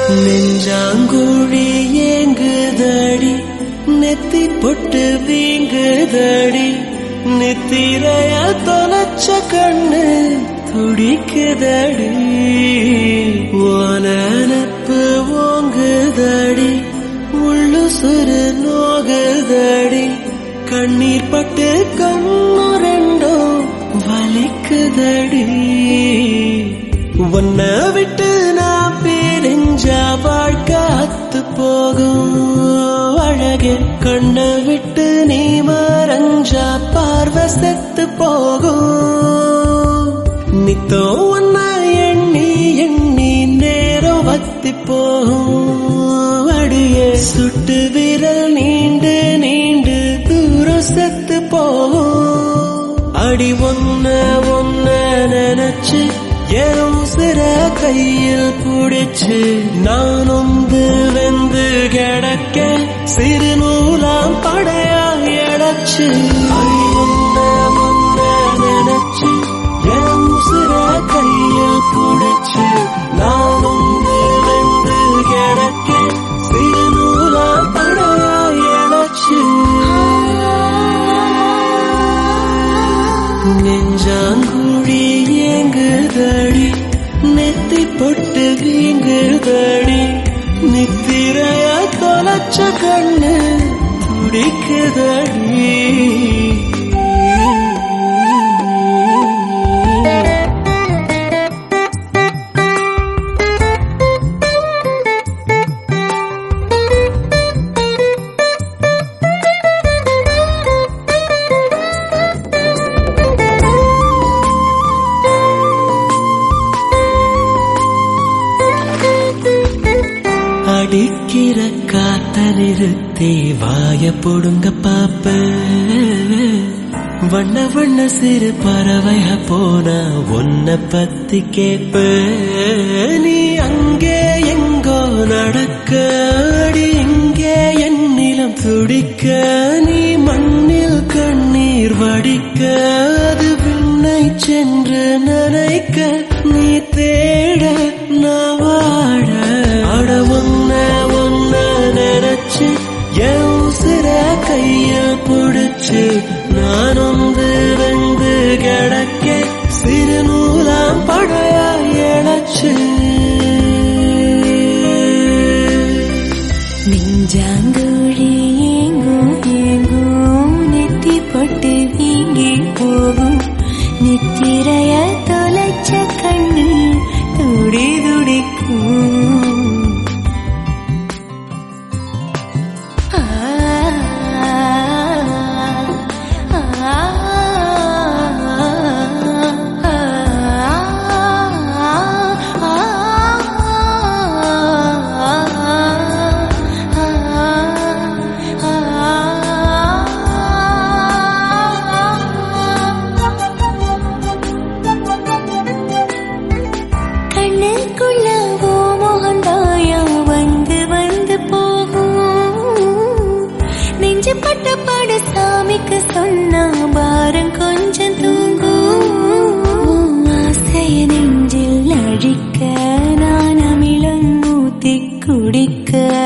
நெஞ்சாங்குழி ஏங்குதடி நெத்தி பொட்டு வீங்குதடி நித்திரைய தொலைச்ச கண்ணு துடிக்குதடி ஓனப்பு ஓங்குதடி உள்ளு சுரு நோகுதடி கண்ணீர் பட்டு கண்ணு ரெண்டும் வலிக்குதடி உன்னை விட்டு நான் பிரிஞ்ச வாழ்க்கை அத்து போகும் அழகே கண்ணை விட்டு நீ மறைஞ்சா பார்வை செத்து போகும் நித்தோ உன்னை எண்ணி எண்ணி நேரம் வத்தி போகும் அடியே சுட்டு விரல் நீண்டு நீண்டு தூரம் செத்து போகும் அடி ஒன்ன ஒன்ன நினைச்சு என் உசிர கையில் புடிச்சு நான் ஒந்து வெந்து கிடக்க சிறு நூலாம் படையா இழைச்சு அடி ஒன்ன ஒன்ன நினைச்சு என் உசிர கையில் புடிச்சு நான் ஒந்து வெந்து கிடக்க சிறு நூலாம் படையா இழைச்சு நெஞ்சாங்குழி ஏங்குதடி நெத்தி பொட்டு வீங்குதடி நித்திரைய தொலைச்ச கண்ணு துடிக்குதடி அடிக்கிற காத்த நிறுத்தி வாய பொடுங்க பாப்ப வண்ண வண்ண சிறு பறவைக போனா உன்னை பத்தி கேப்ப நீ அங்கே எங்கோ நடக்க அடி இங்கே என் நிலம் துடிக்க நீ மண்ணில் கண்ணீர் வடிக்க அது விண்ணை சென்று நனைக்க நீ தேட நான் வாழ அட ஒன்ன ஒன்ன நினைச்சு என் உசிர கையில் புடிச்சு நான் வந்து வந்து கிடக்க சிறு நூலாம் படையா இழைச்சு நெஞ்சாங்குழி ஏங்கும் ஏங்கும் நெத்தி பொட்டு வீங்கி போகும் நித்திரைய தொலைச்ச கண்ணு துடி துடிக்கும் ஆ, ஆ, கண்ணுக்குள்ள ஓ மோகந்தாயா வந்து வந்து போகும் நெஞ்சு பட்ட பாடு சாமிக்கு சொன்னா பாரம் கொஞ்சம் தூங்கும் ஆசைய நெஞ்சில் அழிக்க நான் அமிலம் ஊத்தி குடிக்க